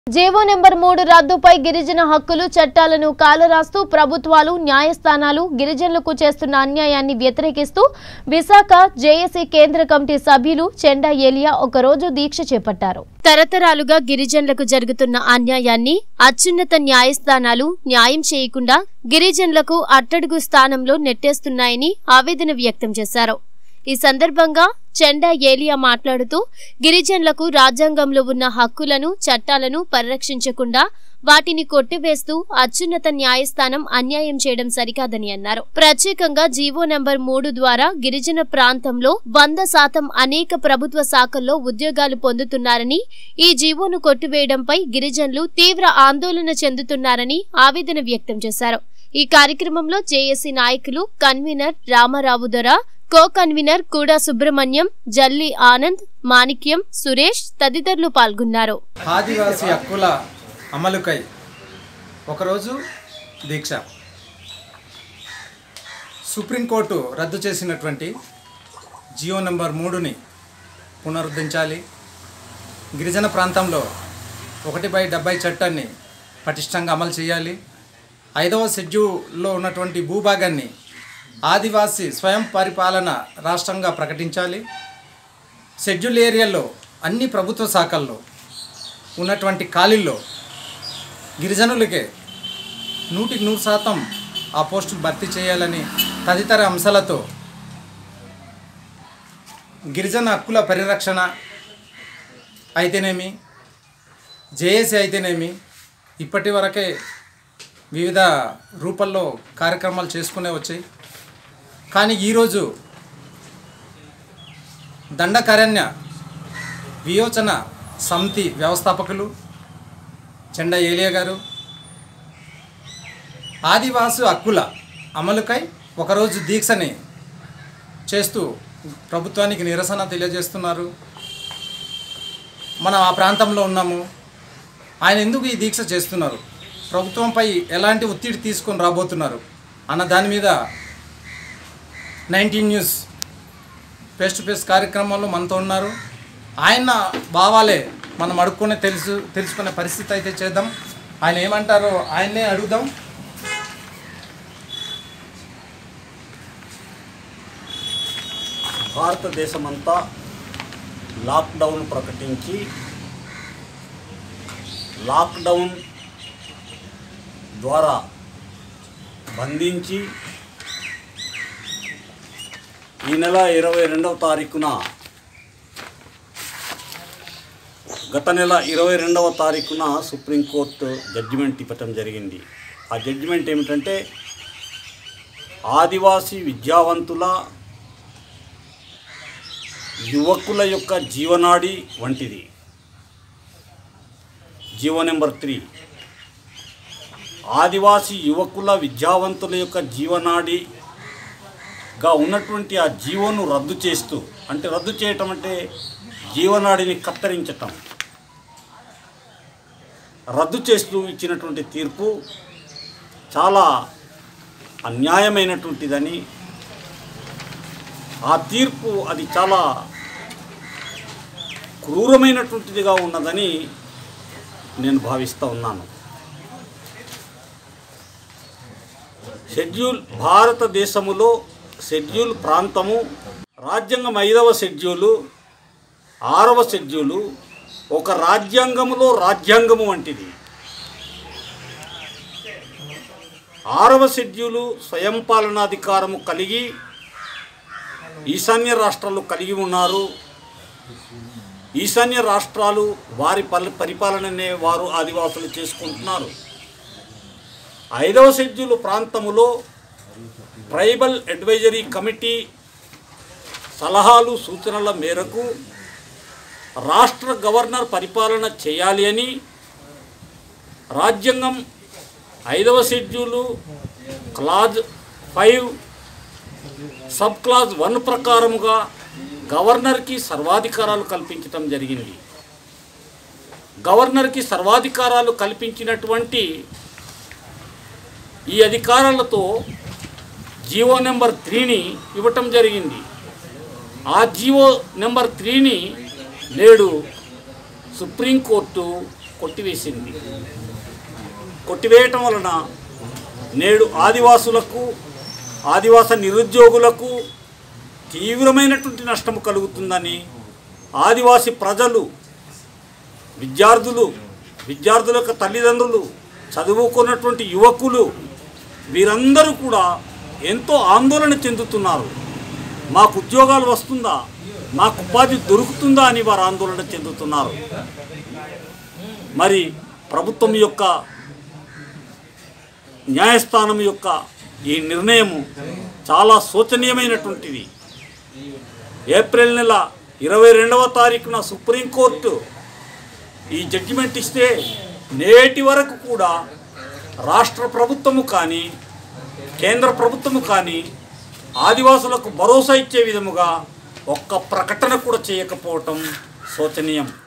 GO number మూడు రద్దుపై గిరిజన హక్కులు చట్టాలను కాలరాస్తూ ప్రభుత్వాలు న్యాయస్థానాలు గిరిజనులకు చేస్తున్న అన్యాయాన్ని వ్యతిరేకిస్తూ విశాఖ జేఏసీ కేంద్ర కమిటీ సభ్యులు చెండా ఏలియా ఒకరోజు దీక్ష చేపట్టారు తరతరాలుగా గిరిజనులకు జరుగుతున్న అన్యాయాన్ని అత్యున్నత న్యాయస్థానాలు న్యాయం చేయకుండా గిరిజనులకు అట్టడుగు స్థానంలో నెట్టేస్తున్నాయని ఆవేదన వ్యక్తం చేశారు ఈ సందర్భంగా చెండా ఏలియా మాట్లాడుతూ గిరిజనులకు రాజ్యాంగంలో ఉన్న హక్కులను చట్టాలను పరిరక్షించకుండా వాటిని కొట్టివేస్తూ అత్యున్నత న్యాయస్థానం అన్యాయం చేయడం సరికాదని అన్నారు ప్రత్యేకంగా జీవో నెంబర్ మూడు ద్వారా గిరిజన ప్రాంతంలో వంద శాతం అనేక ప్రభుత్వ శాఖల్లో ఉద్యోగాలు పొందుతున్నారని ఈ జీవోను కొట్టివేయడంపై గిరిజనులు తీవ్ర ఆందోళన చెందుతున్నారని ఆవేదన వ్యక్తం చేశారు ఈ కార్యక్రమంలో జేఏసీ నాయకులు కన్వీనర్ రామారావు దొర కో కన్వీనర్ కూడా సుబ్రహ్మణ్యం జల్లి ఆనంద్ మాణిక్యం సురేష్ తదితరులు పాల్గొన్నారు ఆదివాసీ హక్కుల అమలుకై ఒకరోజు దీక్ష సుప్రీంకోర్టు రద్దు చేసినటువంటి జియో నెంబర్ మూడుని పునరుద్ధరించాలి గిరిజన ప్రాంతంలో ఒకటి బై డెబ్బై చట్టాన్ని పటిష్టంగా అమలు చేయాలి ఐదవ షెడ్యూల్లో ఉన్నటువంటి భూభాగాన్ని ఆదివాసీ స్వయం పరిపాలన రాష్ట్రంగా ప్రకటించాలి షెడ్యూల్ ఏరియాలో అన్ని ప్రభుత్వ శాఖల్లో ఉన్నటువంటి ఖాళీల్లో గిరిజనులకే నూటికి నూరు శాతం ఆ పోస్టులు భర్తీ చేయాలని తదితర అంశాలతో గిరిజన హక్కుల పరిరక్షణ అయితేనేమి జేఏసీ అయితేనేమి ఇప్పటి వరకే వివిధ రూపల్లో కార్యక్రమాలు చేసుకునే వచ్చాయి కానీ ఈరోజు దండకారణ్య వియోచన సమితి వ్యవస్థాపకులు చెండ ఏలియా గారు ఆదివాసు హక్కుల అమలుకై ఒకరోజు దీక్షని చేస్తూ ప్రభుత్వానికి నిరసన తెలియజేస్తున్నారు మనం ఆ ప్రాంతంలో ఉన్నాము ఆయన ఎందుకు ఈ దీక్ష చేస్తున్నారు ప్రభుత్వంపై ఎలాంటి ఒత్తిడి తీసుకొని రాబోతున్నారు అన్న దాని మీద nineteen news face to face కార్యక్రమంలో మనతో ఉన్నారు ఆయన భావాలే మనం అడుక్కొని తెలుసు తెలుసుకునే పరిస్థితి అయితే చేద్దాం ఆయన ఏమంటారో ఆయన్నే అడుగుదాం భారతదేశమంతా లాక్డౌన్ ప్రకటించి లాక్డౌన్ ద్వారా బంధించి ఈ నెల ఇరవై రెండవ తారీఖున గత నెల ఇరవై రెండవ తారీఖున సుప్రీంకోర్టు జడ్జిమెంట్ ఇవ్వటం జరిగింది ఆ జడ్జిమెంట్ ఏమిటంటే ఆదివాసీ విద్యావంతుల యువకుల యొక్క జీవనాడి వంటిది జీవో నెంబర్ త్రీ ఆదివాసీ యువకుల విద్యావంతుల యొక్క జీవనాడిగా ఉన్నటువంటి ఆ జీవోను రద్దు చేస్తూ అంటే రద్దు చేయటం అంటే జీవనాడిని కత్తిరించటం రద్దు చేస్తూ ఇచ్చినటువంటి తీర్పు చాలా అన్యాయమైనటువంటిదని ఆ తీర్పు అది చాలా క్రూరమైనటువంటిదిగా ఉన్నదని నేను భావిస్తూ ఉన్నాను షెడ్యూల్ భారతదేశములో షెడ్యూల్ ప్రాంతము రాజ్యాంగం ఐదవ షెడ్యూలు ఆరవ షెడ్యూలు ఒక రాజ్యాంగములో రాజ్యాంగము వంటిది ఆరవ షెడ్యూలు స్వయం పాలనాధికారము కలిగి ఈశాన్య రాష్ట్రాలు కలిగి ఉన్నారు ఈశాన్య రాష్ట్రాలు వారి పల్ పరిపాలననే వారు ఆదివాసులు చేసుకుంటున్నారు ఐదవ షెడ్యూల్ ప్రాంతములో ట్రైబల్ అడ్వైజరీ కమిటీ సలహాలు సూచనల మేరకు రాష్ట్ర గవర్నర్ పరిపాలన చేయాలి అని రాజ్యాంగం ఐదవ schedule clause five sub clause one ప్రకారముగా గవర్నర్కి సర్వాధికారాలు కల్పించటం జరిగింది గవర్నర్కి సర్వాధికారాలు కల్పించినటువంటి ఈ అధికారాలతో జీవో నెంబర్ త్రీని ఇవ్వటం జరిగింది ఆ జీవో నెంబర్ త్రీని నేడు సుప్రీంకోర్టు కొట్టివేసింది కొట్టివేయటం వలన నేడు ఆదివాసులకు ఆదివాస నిరుద్యోగులకు తీవ్రమైనటువంటి నష్టం కలుగుతుందని ఆదివాసి ప్రజలు విద్యార్థులు విద్యార్థుల యొక్క తల్లిదండ్రులు చదువుకున్నటువంటి యువకులు వీరందరూ కూడా ఎంతో ఆందోళన చెందుతున్నారు మాకు ఉద్యోగాలు వస్తుందా మాకు ఉపాధి దొరుకుతుందా అని వారు ఆందోళన చెందుతున్నారు మరి ప్రభుత్వం యొక్క న్యాయస్థానం యొక్క ఈ నిర్ణయము చాలా శోచనీయమైనటువంటిది ఏప్రిల్ నెల ఇరవై రెండవ తారీఖున సుప్రీంకోర్టు ఈ జడ్జిమెంట్ ఇస్తే నేటి వరకు కూడా రాష్ట్ర ప్రభుత్వము కానీ కేంద్ర ప్రభుత్వము కానీ ఆదివాసులకు భరోసా ఇచ్చే విధముగా ఒక్క ప్రకటన కూడా చేయకపోవటం శోచనీయం